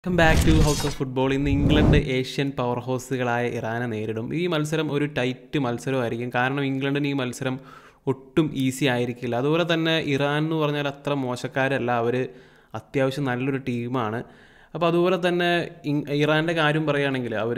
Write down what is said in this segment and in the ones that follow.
welcome back to house of football ഇന്ന് England Asian power ഹൗസുകളായ ഇറാനെ നേരിടും ഈ മത്സരം ഒരു ടൈറ്റ് മത്സരമായിരിക്കും കാരണം ഇംഗ്ലണ്ടിന് ഈ മത്സരം ഒട്ടും ഈസി ആയിരിക്കില്ല അതുപോലെ തന്നെ ഇറാൻ എന്ന് പറഞ്ഞാൽ അത്ര മോശക്കാരല്ല അവർ അത്യാവശ്യം നല്ലൊരു ടീമാണ് അപ്പോൾ അതുപോലെ തന്നെ ഇങ് ഇറാൻ്റെ കാര്യം പറയുകയാണെങ്കിൽ അവർ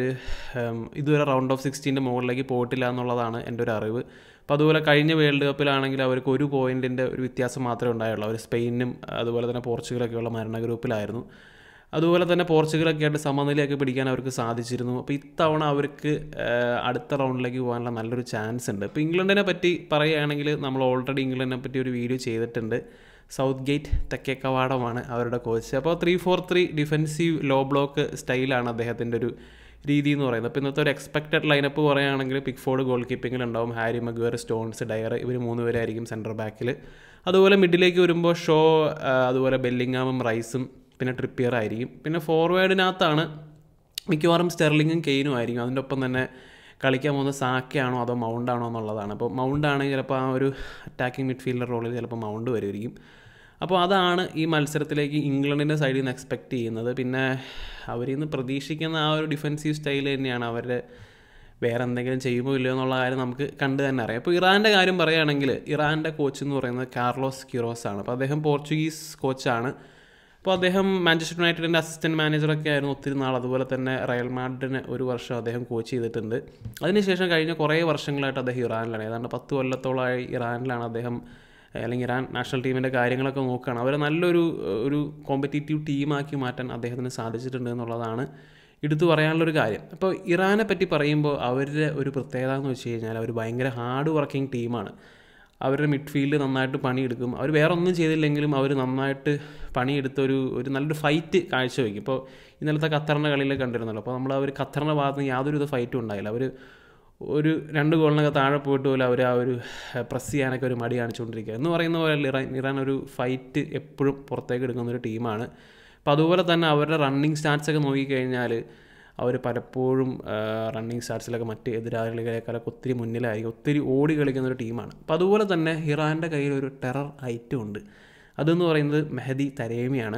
ഇതുവരെ റൗണ്ട് ഓഫ് സിക്സ്റ്റീൻ്റെ മുകളിലേക്ക് പോയിട്ടില്ല എന്നുള്ളതാണ് എൻ്റെ ഒരു അറിവ് അപ്പോൾ അതുപോലെ കഴിഞ്ഞ വേൾഡ് കപ്പിലാണെങ്കിൽ അവർക്ക് ഒരു പോയിൻറ്റിൻ്റെ ഒരു വ്യത്യാസം മാത്രമേ ഉണ്ടായുള്ളൂ അവർ സ്പെയിനും അതുപോലെ തന്നെ പോർച്ചുഗലൊക്കെയുള്ള മരണ ഗ്രൂപ്പിലായിരുന്നു അതുപോലെ തന്നെ പോർച്ചുഗലൊക്കെ ആയിട്ട് സമനിലയൊക്കെ പിടിക്കാൻ അവർക്ക് സാധിച്ചിരുന്നു അപ്പോൾ ഇത്തവണ അവർക്ക് അടുത്ത റൗണ്ടിലേക്ക് പോകാനുള്ള നല്ലൊരു ചാൻസ് ഉണ്ട് ഇപ്പോൾ ഇംഗ്ലണ്ടിനെ പറ്റി പറയുകയാണെങ്കിൽ നമ്മൾ ഓൾറെഡി ഇംഗ്ലണ്ടിനെ പറ്റി ഒരു വീഡിയോ ചെയ്തിട്ടുണ്ട് സൗത്ത് ഗേറ്റ് തെക്കേ കവാടമാണ് അവരുടെ കോച്ച് അപ്പോൾ three four three defensive low block സ്റ്റൈലാണ് അദ്ദേഹത്തിൻ്റെ ഒരു രീതി എന്ന് പറയുന്നത് അപ്പോൾ ഇന്നത്തെ ഒരു എക്സ്പെക്റ്റഡ് ലൈനപ്പ് പറയുകയാണെങ്കിൽ പിക്ഫോർഡ് ഗോൾ കീപ്പിങ്ങിൽ ഉണ്ടാവും ഹാരി മഗ്വർ സ്റ്റോൺസ് ഡയർ ഇവർ മൂന്ന് പേരായിരിക്കും സെൻറ്റർ ബാക്കിൽ അതുപോലെ മിഡിലേക്ക് വരുമ്പോൾ ഷോ അതുപോലെ ബെല്ലിങ്ങാമും റൈസും പിന്നെ ട്രിപ്പിയർ ആയിരിക്കും പിന്നെ ഫോർവേഡിനകത്താണ് മിക്കവാറും സ്റ്റെർലിങ്ങും കെയിനും ആയിരിക്കും അതിൻ്റെ ഒപ്പം തന്നെ കളിക്കാൻ പോകുന്ന സാക്കയാണോ അതോ മൗണ്ട് ആണോ എന്നുള്ളതാണ് അപ്പോൾ മൗണ്ട് ആണെങ്കിൽ ചിലപ്പോൾ ആ ഒരു അറ്റാക്കിംഗ് മിഡ്ഫീൽഡർ റോളിൽ ചിലപ്പോൾ മൗണ്ട് വരുമായിരിക്കും അപ്പോൾ അതാണ് ഈ മത്സരത്തിലേക്ക് ഇംഗ്ലണ്ടിൻ്റെ സൈഡിൽ നിന്ന് എക്സ്പെക്റ്റ് ചെയ്യുന്നത് പിന്നെ അവരിൽ നിന്ന് പ്രതീക്ഷിക്കുന്ന ആ ഒരു ഡിഫെൻസീവ് സ്റ്റൈൽ തന്നെയാണ് അവരുടെ വേറെ എന്തെങ്കിലും ചെയ്യുമോ ഇല്ലയോ എന്നുള്ള കാര്യം നമുക്ക് കണ്ടു തന്നെ അറിയാം അപ്പോൾ ഇറാൻ്റെ കാര്യം പറയുകയാണെങ്കിൽ ഇറാൻ്റെ കോച്ച് എന്ന് പറയുന്നത് കാർലോസ് ക്യൂറോസ് ആണ് അപ്പോൾ അദ്ദേഹം പോർച്ചുഗീസ് കോച്ചാണ് അപ്പോൾ അദ്ദേഹം മാഞ്ചസ്റ്റർ യുണൈറ്റഡിൻ്റെ അസിസ്റ്റൻറ്റ് മാനേജറൊക്കെ ആയിരുന്നു ഒത്തിരി നാൾ അതുപോലെ തന്നെ റയൽ മാഡ്രിഡിനെ ഒരു വർഷം അദ്ദേഹം കോച്ച് ചെയ്തിട്ടുണ്ട് അതിനുശേഷം കഴിഞ്ഞ കുറേ വർഷങ്ങളായിട്ട് അദ്ദേഹം ഇറാനിലാണ് ഏതാണ്ട് പത്ത് കൊല്ലത്തോളമായി ഇറാനിലാണ് അദ്ദേഹം അല്ലെങ്കിൽ ഇറാൻ നാഷണൽ ടീമിൻ്റെ കാര്യങ്ങളൊക്കെ നോക്കുകയാണ് അവരെ നല്ലൊരു ഒരു കോമ്പറ്റീറ്റീവ് ടീമാക്കി മാറ്റാൻ അദ്ദേഹത്തിന് സാധിച്ചിട്ടുണ്ട് എന്നുള്ളതാണ് എടുത്തു പറയാനുള്ളൊരു കാര്യം അപ്പോൾ ഇറാനെ പറ്റി പറയുമ്പോൾ അവരുടെ ഒരു പ്രത്യേകത എന്ന് വെച്ച് കഴിഞ്ഞാൽ അവർ ഭയങ്കര ഹാർഡ് വർക്കിംഗ് ടീമാണ് അവരുടെ മിഡ്ഫീൽഡ് നന്നായിട്ട് പണിയെടുക്കും അവർ വേറെ ഒന്നും ചെയ്തില്ലെങ്കിലും അവർ നന്നായിട്ട് പണിയെടുത്ത ഒരു ഒരു നല്ലൊരു ഫൈറ്റ് കാഴ്ചവെക്കും ഇപ്പോൾ ഇന്നലത്തെ ഖത്തറിൻ്റെ കളിയിൽ കണ്ടിരുന്നല്ലോ അപ്പോൾ നമ്മൾ അവർ ഖത്തറിൻ്റെ ഭാഗത്ത് നിന്ന് യാതൊരു ഫൈറ്റും ഉണ്ടായില്ല അവർ ഒരു രണ്ട് ഗോളിനൊക്കെ താഴെ പോയിട്ട് പോലും അവർ ആ ഒരു പ്രസ് ചെയ്യാനൊക്കെ ഒരു മടി കാണിച്ചുകൊണ്ടിരിക്കുക എന്ന് പറയുന്ന പോലെ ഇറാൻ ഇറാൻ ഒരു ഫൈറ്റ് എപ്പോഴും പുറത്തേക്ക് എടുക്കുന്ന ഒരു ടീമാണ് അപ്പോൾ അതുപോലെ തന്നെ അവരുടെ റണ്ണിങ് സ്റ്റാറ്റ്സ് ഒക്കെ നോക്കിക്കഴിഞ്ഞാൽ അവർ പലപ്പോഴും റണ്ണിങ് സ്റ്റാറ്റ്സിലൊക്കെ മറ്റ് എതിരാളികളെക്കാളൊക്കെ ഒത്തിരി മുന്നിലായിരിക്കും ഒത്തിരി ഓടി കളിക്കുന്ന ഒരു ടീമാണ് അപ്പോൾ അതുപോലെ തന്നെ ഇറാൻ്റെ കയ്യിൽ ഒരു ടെറർ ഐറ്റം ഉണ്ട് അതെന്ന് പറയുന്നത് മെഹദി തരേമിയാണ്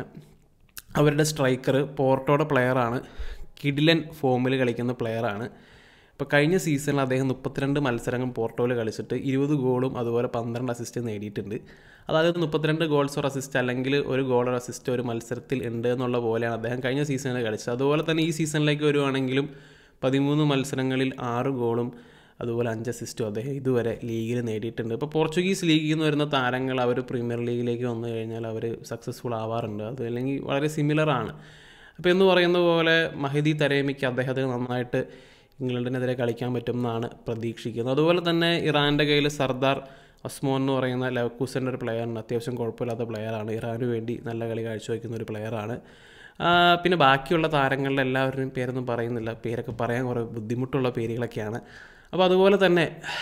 അവരുടെ സ്ട്രൈക്കർ പോർട്ടോയുടെ പ്ലെയറാണ് കിഡിലൻ ഫോമിൽ കളിക്കുന്ന പ്ലെയറാണ് ഇപ്പോൾ കഴിഞ്ഞ സീസണിൽ അദ്ദേഹം മുപ്പത്തിരണ്ട് മത്സരങ്ങൾ പോർട്ടോയിൽ കളിച്ചിട്ട് ഇരുപത് ഗോളും അതുപോലെ പന്ത്രണ്ട് അസിസ്റ്റ് നേടിയിട്ടുണ്ട് അതായത് മുപ്പത്തിരണ്ട് ഗോൾസ് ഓർ അസിസ്റ്റ് അല്ലെങ്കിൽ ഒരു ഗോൾ ഓർ അസിസ്റ്റ് ഒരു മത്സരത്തിൽ ഉണ്ട് എന്നുള്ള പോലെയാണ് അദ്ദേഹം കഴിഞ്ഞ സീസണിൽ കളിച്ചത് അതുപോലെ തന്നെ ഈ സീസണിലേക്ക് വരുവാണെങ്കിലും പതിമൂന്ന് മത്സരങ്ങളിൽ ആറ് ഗോളും അതുപോലെ അഞ്ച് അസിസ്റ്റും അദ്ദേഹം ഇതുവരെ ലീഗിൽ നേടിയിട്ടുണ്ട് ഇപ്പോൾ പോർച്ചുഗീസ് ലീഗിൽ നിന്ന് വരുന്ന താരങ്ങൾ അവർ പ്രീമിയർ ലീഗിലേക്ക് വന്നു കഴിഞ്ഞാൽ അവർ സക്സസ്ഫുൾ ആവാറുണ്ട് അത് അല്ലെങ്കിൽ വളരെ സിമിലറാണ് അപ്പോൾ എന്ന് പറയുന്ന പോലെ മഹദി തരേമിക്ക് അദ്ദേഹത്തിന് നന്നായിട്ട് ഇംഗ്ലണ്ടിനെതിരെ കളിക്കാൻ പറ്റുമെന്നാണ് പ്രതീക്ഷിക്കുന്നത് അതുപോലെ തന്നെ ഇറാൻ്റെ കയ്യിൽ സർദാർ ഒസ്മോൻ എന്ന് പറയുന്ന ലവക്കൂസിൻ്റെ ഒരു പ്ലെയറുണ്ട് അത്യാവശ്യം കുഴപ്പമില്ലാത്ത പ്ലെയറാണ് ഇറാന് വേണ്ടി നല്ല കളി കാഴ്ചവെക്കുന്ന ഒരു പ്ലെയറാണ് പിന്നെ ബാക്കിയുള്ള താരങ്ങളുടെ എല്ലാവരുടെയും പേരൊന്നും പറയുന്നില്ല പേരൊക്കെ പറയാൻ കുറേ ബുദ്ധിമുട്ടുള്ള പേരുകളൊക്കെയാണ് അപ്പോൾ അതുപോലെ തന്നെ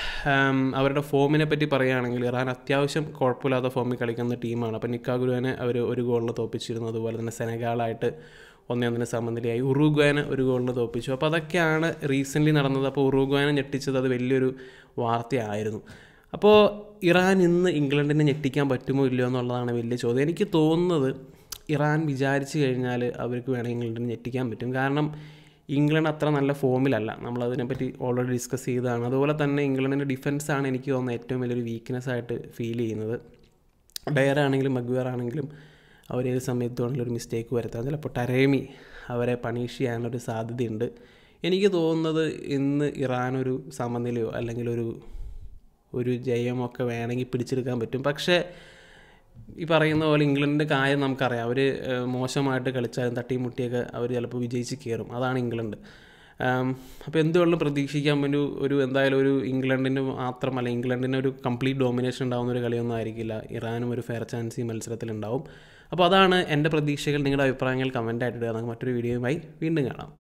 അവരുടെ ഫോമിനെ പറ്റി പറയുകയാണെങ്കിൽ ഇറാൻ അത്യാവശ്യം കുഴപ്പമില്ലാത്ത ഫോമിൽ കളിക്കുന്ന ടീമാണ് അപ്പോൾ നിക്കാഗുരുവിനെ അവർ ഒരു ഗോളിന് തോപ്പിച്ചിരുന്നു അതുപോലെ തന്നെ സെനഗാളായിട്ട് ഒന്നേ ഒന്നിന് സമനിലയായി ഉറുഗ്വാനെ ഒരു ഗോളിന് തോപ്പിച്ചു അപ്പോൾ അതൊക്കെയാണ് റീസെൻ്റ്ലി നടന്നത് അപ്പോൾ ഉറുഗ്വാനെ ഞെട്ടിച്ചത് അത് വലിയൊരു വാർത്തയായിരുന്നു അപ്പോൾ ഇറാൻ ഇന്ന് ഇംഗ്ലണ്ടിനെ ഞെട്ടിക്കാൻ പറ്റുമോ ഇല്ലയോ എന്നുള്ളതാണ് വലിയ ചോദ്യം എനിക്ക് തോന്നുന്നത് ഇറാൻ വിചാരിച്ചു കഴിഞ്ഞാൽ അവർക്ക് വേണമെങ്കിൽ ഇംഗ്ലണ്ടിനെ ഞെട്ടിക്കാൻ പറ്റും കാരണം ഇംഗ്ലണ്ട് അത്ര നല്ല ഫോമിലല്ല നമ്മളതിനെപ്പറ്റി ഓൾറെഡി ഡിസ്കസ് ചെയ്തതാണ് അതുപോലെ തന്നെ ഇംഗ്ലണ്ടിൻ്റെ ഡിഫൻസാണ് എനിക്ക് തോന്നുന്നത് ഏറ്റവും വലിയൊരു വീക്ക്നെസ് ആയിട്ട് ഫീൽ ചെയ്യുന്നത് ഡയർ ആണെങ്കിലും മഗ്വർ ആണെങ്കിലും അവരേത് സമയത്തും ഒരു മിസ്റ്റേക്ക് വരുത്താം ചിലപ്പോൾ ടരേമി അവരെ പണിഷ് ചെയ്യാനൊരു സാധ്യതയുണ്ട് എനിക്ക് തോന്നുന്നത് ഇന്ന് ഇറാൻ ഒരു സമനിലയോ അല്ലെങ്കിൽ ഒരു ഒരു ജയമൊക്കെ വേണമെങ്കിൽ പിടിച്ചെടുക്കാൻ പറ്റും പക്ഷേ ഈ പറയുന്ന പോലെ ഇംഗ്ലണ്ടിൻ്റെ കാര്യം നമുക്കറിയാം അവർ മോശമായിട്ട് കളിച്ചാലും തട്ടിമുട്ടിയൊക്കെ അവർ ചിലപ്പോൾ വിജയിച്ച് കയറും അതാണ് ഇംഗ്ലണ്ട് അപ്പോൾ എന്തുകൊണ്ടും പ്രതീക്ഷിക്കാൻ ഒരു ഒരു എന്തായാലും ഒരു ഇംഗ്ലണ്ടിന് മാത്രം അല്ല ഇംഗ്ലണ്ടിന് ഒരു കംപ്ലീറ്റ് ഡോമിനേഷൻ ഉണ്ടാകുന്ന ഒരു കളിയൊന്നും ആയിരിക്കില്ല ഇറാനും ഒരു ഫെയർ ചാൻസ് ഈ മത്സരത്തിലുണ്ടാവും അപ്പോൾ അതാണ് എൻ്റെ പ്രതീക്ഷകൾ നിങ്ങളുടെ അഭിപ്രായങ്ങൾ കമൻ്റ് ആയിട്ട് ഇടുക നമുക്ക് മറ്റൊരു വീഡിയോയുമായി വീണ്ടും കാണാം